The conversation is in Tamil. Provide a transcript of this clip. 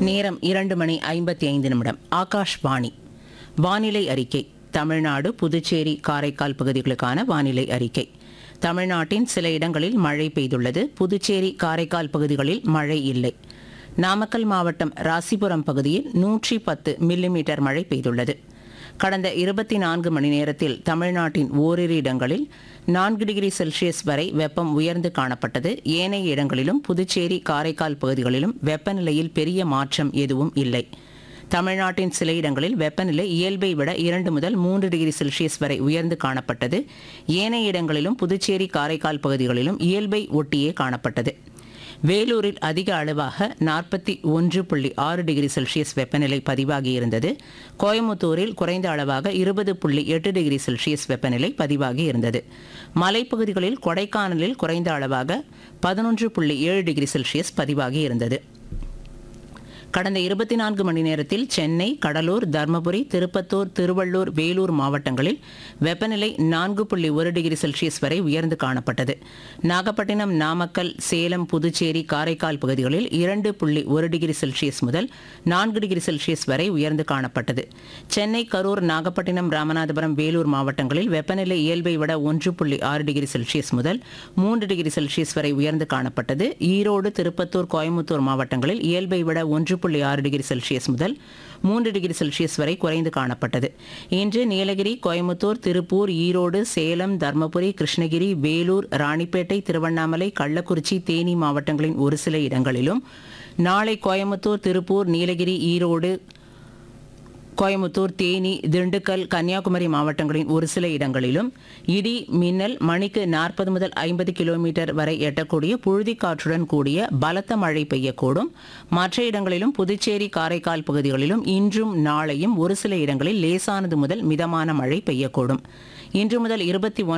நேரம் இரண்டு மணி ஐம்பத்தி ஐந்து நிமிடம் ஆகாஷ்வாணி வானிலை அறிக்கை தமிழ்நாடு புதுச்சேரி காரைக்கால் பகுதிகளுக்கான வானிலை அறிக்கை தமிழ்நாட்டின் சில இடங்களில் மழை பெய்துள்ளது புதுச்சேரி காரைக்கால் பகுதிகளில் மழை இல்லை நாமக்கல் மாவட்டம் ராசிபுரம் பகுதியில் நூற்றி பத்து மில்லிமீட்டர் மழை பெய்துள்ளது கடந்த இருபத்தி நான்கு மணி நேரத்தில் தமிழ்நாட்டின் ஓரிரு இடங்களில் நான்கு டிகிரி செல்சியஸ் வரை வெப்பம் உயர்ந்து காணப்பட்டது ஏனைய இடங்களிலும் புதுச்சேரி காரைக்கால் பகுதிகளிலும் வெப்பநிலையில் பெரிய மாற்றம் எதுவும் இல்லை தமிழ்நாட்டின் சில இடங்களில் வெப்பநிலை இயல்பை விட இரண்டு முதல் மூன்று டிகிரி செல்சியஸ் வரை உயர்ந்து காணப்பட்டது ஏனைய இடங்களிலும் புதுச்சேரி காரைக்கால் பகுதிகளிலும் இயல்பை ஒட்டியே காணப்பட்டது வேலூரில் அதிக அளவாக நாற்பத்தி ஒன்று புள்ளி ஆறு டிகிரி செல்சியஸ் வெப்பநிலை பதிவாகியிருந்தது கோயமுத்தூரில் குறைந்த அளவாக இருபது புள்ளி எட்டு டிகிரி செல்சியஸ் வெப்பநிலை பதிவாகி இருந்தது மலைப்பகுதிகளில் கொடைக்கானலில் குறைந்த அளவாக பதினொன்று புள்ளி ஏழு டிகிரி செல்சியஸ் பதிவாகி இருந்தது கடந்த இருபத்தி நான்கு மணி நேரத்தில் சென்னை கடலூர் தர்மபுரி திருப்பத்தூர் திருவள்ளூர் வேலூர் மாவட்டங்களில் வெப்பநிலை நான்கு புள்ளி ஒரு டிகிரி செல்சியஸ் வரை உயர்ந்து காணப்பட்டது நாகப்பட்டினம் நாமக்கல் சேலம் புதுச்சேரி காரைக்கால் பகுதிகளில் இரண்டு புள்ளி ஒரு டிகிரி செல்சியஸ் முதல் நான்கு டிகிரி செல்சியஸ் வரை உயர்ந்து காணப்பட்டது சென்னை கரூர் நாகப்பட்டினம் ராமநாதபுரம் வேலூர் மாவட்டங்களில் வெப்பநிலை இயல்பை விட ஒன்று புள்ளி ஆறு டிகிரி செல்சியஸ் முதல் மூன்று டிகிரி செல்சியஸ் வரை உயர்ந்து காணப்பட்டது ஈரோடு திருப்பத்தூர் கோயமுத்தூர் மாவட்டங்களில் இயல்பை விட ஒன்று புள்ளி ஆறு டிகிரி செல்சியஸ் முதல் மூன்று டிகிரி செல்சியஸ் வரை குறைந்து காணப்பட்டது இன்று நீலகிரி கோயமுத்தூர் திருப்பூர் ஈரோடு சேலம் தர்மபுரி கிருஷ்ணகிரி வேலூர் ராணிப்பேட்டை திருவண்ணாமலை கள்ளக்குறிச்சி தேனி மாவட்டங்களின் ஒரு சில இடங்களிலும் நாளை கோயமுத்தூர் திருப்பூர் நீலகிரி ஈரோடு கோயமுத்தூர் தேனி திண்டுக்கல் கன்னியாகுமரி மாவட்டங்களின் ஒரு சில இடங்களிலும் இடி மின்னல் மணிக்கு நாற்பது முதல் ஐம்பது கிலோமீட்டர் வரை எட்டக்கூடிய புழுதிக்காற்றுடன் கூடிய பலத்த மழை பெய்யக்கூடும் மற்ற இடங்களிலும் புதுச்சேரி காரைக்கால் பகுதிகளிலும் இன்றும் நாளையும் ஒரு சில இடங்களில் லேசானது முதல் மிதமான மழை பெய்யக்கூடும் இன்று முதல் இருபத்தி